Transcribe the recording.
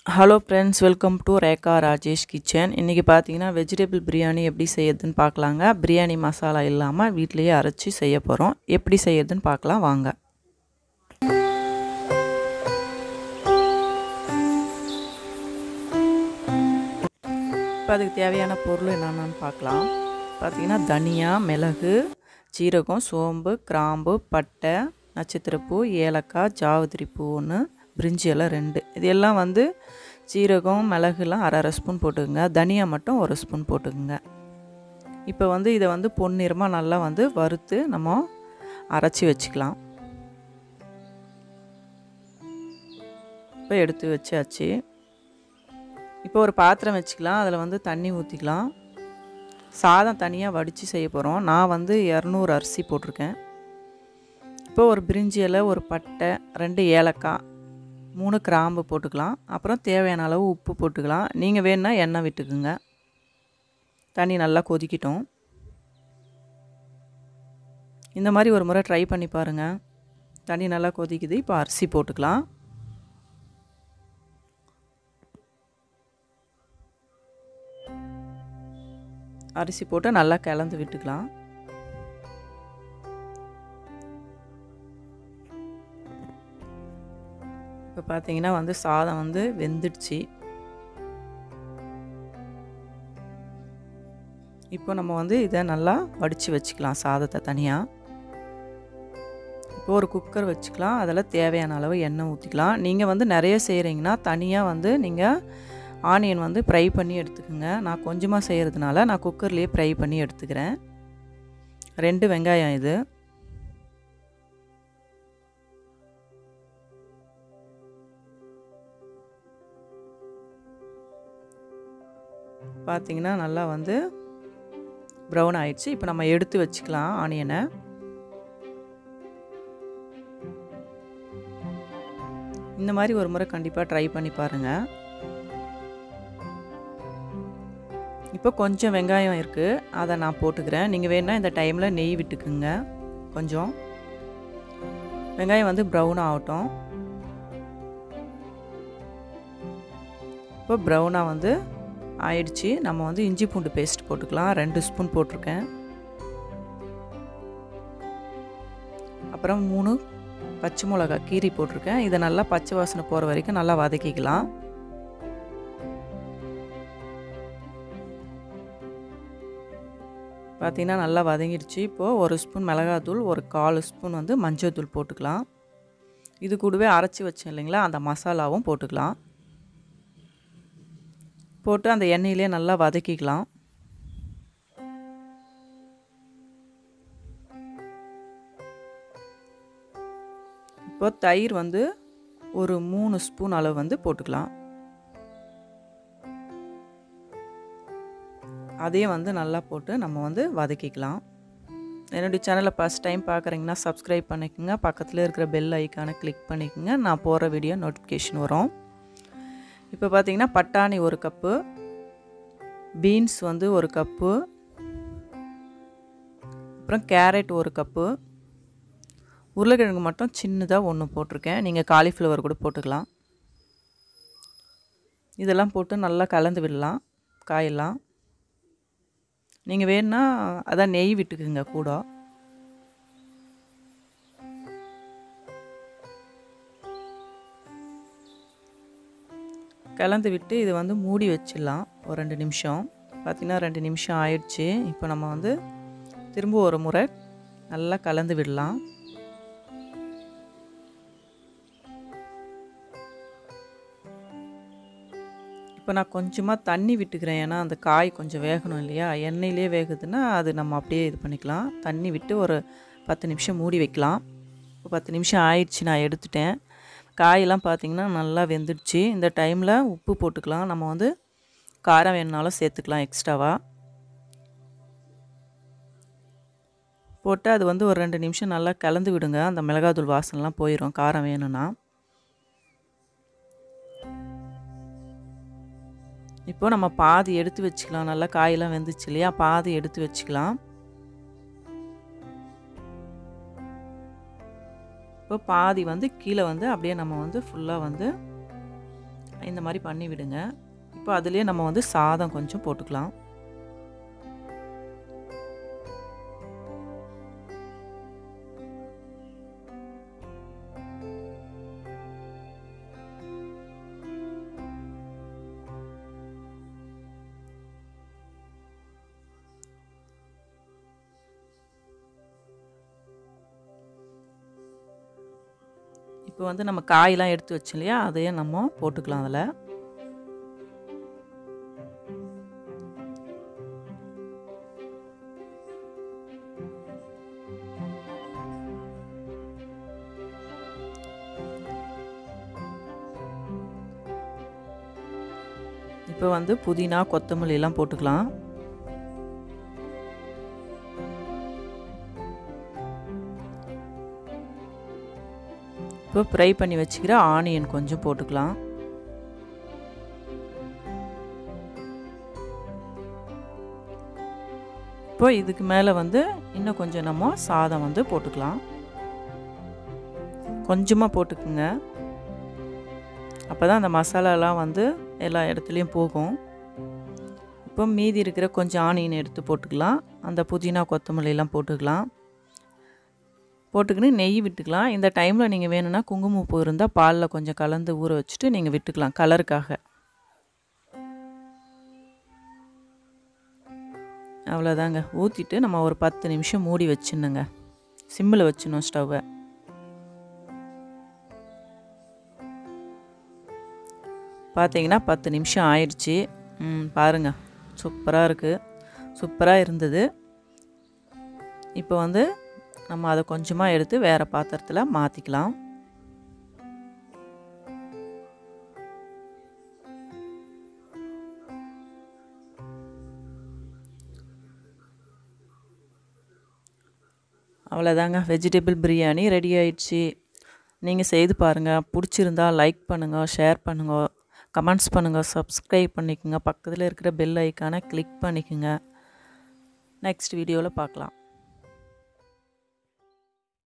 hello friends welcome to Rekha Rajesh kitchen இன்றைக்கி பார்த்தீங்கன்னா vegetable biryani எப்படி செய்யறதுன்னு பார்க்கலாங்க பிரியாணி மசாலா இல்லாமல் வீட்டிலையே அரைச்சி செய்ய போகிறோம் எப்படி செய்யறதுன்னு பார்க்கலாம் வாங்க இப்போ அதுக்கு தேவையான பொருள் என்னென்னு பார்க்கலாம் பார்த்தீங்கன்னா தனியா மிளகு சீரகம் சோம்பு கிராம்பு பட்டை நட்சத்திரப்பூ ஏலக்காய் ஜாவதிரி பூ ஒன்று பிரிஞ்சி எல்லாம் ரெண்டு இது எல்லாம் வந்து சீரகம் மிளகுலாம் அரை அரை ஸ்பூன் போட்டுக்கோங்க தனியா மட்டும் ஒரு ஸ்பூன் போட்டுக்கோங்க இப்போ வந்து இதை வந்து பொன்னிறமாக நல்லா வந்து வறுத்து நம்ம அரைச்சி வச்சுக்கலாம் இப்போ எடுத்து வச்சாச்சு இப்போ ஒரு பாத்திரம் வச்சுக்கலாம் அதில் வந்து தண்ணி ஊற்றிக்கலாம் சாதம் தனியாக வடித்து செய்ய போகிறோம் நான் வந்து இரநூறு அரிசி போட்டிருக்கேன் இப்போ ஒரு பிரிஞ்சி இலை ஒரு பட்டை ரெண்டு ஏலக்காய் மூணு கிராம்பு போட்டுக்கலாம் அப்புறம் தேவையான அளவு உப்பு போட்டுக்கலாம் நீங்கள் வேணுன்னா எண்ணெய் விட்டுக்குங்க தண்ணி நல்லா கொதிக்கட்டும் இந்த மாதிரி ஒரு முறை ட்ரை பண்ணி பாருங்கள் தண்ணி நல்லா கொதிக்குது இப்போ அரிசி போட்டுக்கலாம் அரிசி போட்டு நல்லா கலந்து விட்டுக்கலாம் இப்போ பார்த்தீங்கன்னா வந்து சாதம் வந்து வெந்துடுச்சு இப்போ நம்ம வந்து இதை நல்லா வடித்து வச்சுக்கலாம் சாதத்தை தனியாக இப்போ ஒரு குக்கர் வச்சுக்கலாம் அதில் தேவையான அளவு எண்ணெய் ஊற்றிக்கலாம் நீங்கள் வந்து நிறைய செய்கிறீங்கன்னா தனியாக வந்து நீங்கள் ஆனியன் வந்து ஃப்ரை பண்ணி எடுத்துக்கோங்க நான் கொஞ்சமாக செய்கிறதுனால நான் குக்கர்லேயே ஃப்ரை பண்ணி எடுத்துக்கிறேன் ரெண்டு வெங்காயம் இது பார்த்திங்கன்னா நல்லா வந்து ப்ரௌன் ஆயிடுச்சு இப்போ நம்ம எடுத்து வச்சுக்கலாம் ஆனியனை இந்த மாதிரி ஒரு முறை கண்டிப்பாக ட்ரை பண்ணி பாருங்கள் இப்போ கொஞ்சம் வெங்காயம் இருக்குது அதை நான் போட்டுக்கிறேன் நீங்கள் வேணால் இந்த டைமில் நெய் விட்டுக்குங்க கொஞ்சம் வெங்காயம் வந்து ப்ரௌன் ஆகட்டும் இப்போ ப்ரௌனாக வந்து ஆயிடுச்சு நம்ம வந்து இஞ்சி பூண்டு பேஸ்ட் போட்டுக்கலாம் ரெண்டு ஸ்பூன் போட்டிருக்கேன் அப்புறம் மூணு பச்சை மிளகா கீரி போட்டிருக்கேன் இதை நல்லா பச்சை வாசனை போகிற வரைக்கும் நல்லா வதக்கிக்கலாம் பார்த்திங்கன்னா நல்லா வதங்கிடுச்சு இப்போது ஒரு ஸ்பூன் மிளகாத்தூள் ஒரு கால் ஸ்பூன் வந்து மஞ்சள் தூள் போட்டுக்கலாம் இது கூடவே அரைச்சி வச்சேன் இல்லைங்களா அந்த மசாலாவும் போட்டுக்கலாம் போட்டு அந்த எண்ணெயிலே நல்லா வதக்கிக்கலாம் இப்போ தயிர் வந்து ஒரு மூணு ஸ்பூன் அளவு வந்து போட்டுக்கலாம் அதையும் வந்து நல்லா போட்டு நம்ம வந்து வதக்கிக்கலாம் என்னுடைய சேனலை ஃபஸ்ட் டைம் பார்க்குறீங்கன்னா சப்ஸ்கிரைப் பண்ணிக்கோங்க பக்கத்தில் இருக்கிற பெல் ஐக்கானை கிளிக் பண்ணிக்கோங்க நான் போகிற வீடியோ நோட்டிஃபிகேஷன் வரும் இப்போ பார்த்திங்கன்னா பட்டாணி ஒரு கப்பு பீன்ஸ் வந்து ஒரு கப்பு அப்புறம் கேரட் ஒரு கப்பு உருளைக்கிழங்கு மட்டும் சின்னதாக ஒன்று போட்டிருக்கேன் நீங்கள் காலிஃப்ளவர் கூட போட்டுக்கலாம் இதெல்லாம் போட்டு நல்லா கலந்து விடலாம் காயெல்லாம் நீங்கள் வேணுன்னா அதான் நெய் விட்டுக்குங்க கூட கலந்து விட்டு இது வந்து மூடி வச்சிடலாம் ஒரு ரெண்டு நிமிஷம் பார்த்திங்கன்னா ரெண்டு நிமிஷம் ஆயிடுச்சு இப்போ நம்ம வந்து திரும்ப ஒரு முறை நல்லா கலந்து விடலாம் இப்போ நான் கொஞ்சமாக தண்ணி விட்டுக்கிறேன் ஏன்னா அந்த காய் கொஞ்சம் வேகணும் இல்லையா எண்ணெயிலே வேகுதுன்னா அது நம்ம அப்படியே இது பண்ணிக்கலாம் தண்ணி விட்டு ஒரு பத்து நிமிஷம் மூடி வைக்கலாம் இப்போ பத்து நிமிஷம் ஆயிடுச்சு நான் எடுத்துட்டேன் காயெல்லாம் பார்த்திங்கன்னா நல்லா வெந்துடுச்சு இந்த டைமில் உப்பு போட்டுக்கலாம் நம்ம வந்து காரம் வேணுனாலும் சேர்த்துக்கலாம் எக்ஸ்ட்ராவாக போட்டு அது வந்து ஒரு ரெண்டு நிமிஷம் நல்லா கலந்து விடுங்க அந்த மிளகாத்தூள் வாசனைலாம் போயிடும் காரம் வேணும்னா இப்போ நம்ம பாதி எடுத்து வச்சுக்கலாம் நல்லா காயெல்லாம் வெந்துச்சு இல்லையா பாதி எடுத்து வச்சுக்கலாம் இப்போ பாதி வந்து கீழே வந்து அப்படியே நம்ம வந்து ஃபுல்லாக வந்து இந்த மாதிரி பண்ணி விடுங்க இப்போ அதுலேயே நம்ம வந்து சாதம் கொஞ்சம் போட்டுக்கலாம் இப்போ வந்து நம்ம காயெலாம் எடுத்து வச்சோம் இல்லையா அதையே நம்ம போட்டுக்கலாம் அதில் இப்போ வந்து புதினா கொத்தமல்லி எல்லாம் போட்டுக்கலாம் இப்போ ஃப்ரை பண்ணி வச்சுக்கிற ஆனியன் கொஞ்சம் போட்டுக்கலாம் இப்போ இதுக்கு மேலே வந்து இன்னும் கொஞ்சம் நம்ம சாதம் வந்து போட்டுக்கலாம் கொஞ்சமாக போட்டுக்குங்க அப்போ தான் அந்த மசாலாலாம் வந்து எல்லா இடத்துலையும் போகும் இப்போ மீதி இருக்கிற கொஞ்சம் ஆனியன் எடுத்து போட்டுக்கலாம் அந்த புதினா கொத்தமல்லிலாம் போட்டுக்கலாம் போட்டுக்கின்னு நெய் விட்டுக்கலாம் இந்த டைமில் நீங்கள் வேணும்னா குங்குமப்பூ இருந்தால் பாலில் கொஞ்சம் கலந்து ஊற வச்சுட்டு நீங்கள் விட்டுக்கலாம் கலருக்காக அவ்வளோதாங்க ஊற்றிட்டு நம்ம ஒரு பத்து நிமிஷம் மூடி வச்சிடணுங்க சிம்மில் வச்சிடணும் ஸ்டவ்வை பார்த்தீங்கன்னா பத்து நிமிஷம் ஆயிடுச்சு பாருங்கள் சூப்பராக இருக்குது சூப்பராக இருந்தது இப்போ வந்து நம்ம அதை கொஞ்சமாக எடுத்து வேறு பாத்திரத்தில் மாற்றிக்கலாம் அவ்வளோதாங்க வெஜிடபிள் பிரியாணி ரெடி ஆயிடுச்சு நீங்கள் செய்து பாருங்கள் பிடிச்சிருந்தா லைக் பண்ணுங்கள் ஷேர் பண்ணுங்கள் கமெண்ட்ஸ் பண்ணுங்கள் சப்ஸ்கிரைப் பண்ணிக்கோங்க பக்கத்தில் இருக்கிற பெல் ஐக்கானை கிளிக் பண்ணிக்கோங்க நெக்ஸ்ட் வீடியோவில் பார்க்கலாம்